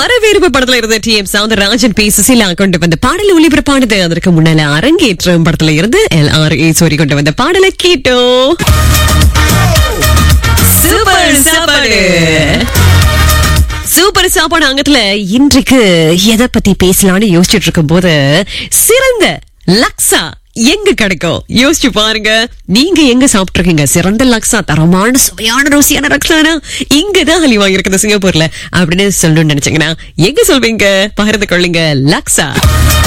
வரவேற்பு படத்துல இருந்த T M Soundararajan P Susheela கொண்டு வந்த பாடல் ஒளிபரப்பானது அதற்கு முன்னால அரங்கேற்றம் படத்துல இருந்து எல் ஆர் ஈஸ்வரி கொண்டு வந்த பாடலை கேட்டோம் சூப்பர் சாப்பாடு சூப்பர் சாப்பாடு அங்கத்துல இன்றைக்கு எதை பத்தி பேசலாம்னு யோசிச்சுட்டு இருக்கும் போது சிறந்த லக்ஸா எங்க கிடைக்கும் யோசிச்சு பாருங்க நீங்க எங்க சாப்பிட்டுருக்கீங்க சிறந்த லக்ஸா தரமான சுவையான ருசியான லக்ஸானா இங்கதான் ஹலிவா இருக்குது சிங்கப்பூர்ல அப்படின்னு சொல்லணும்னு நினைச்சீங்கன்னா எங்க சொல்வீங்க பகிர்ந்து கொள்ளுங்க லக்ஸா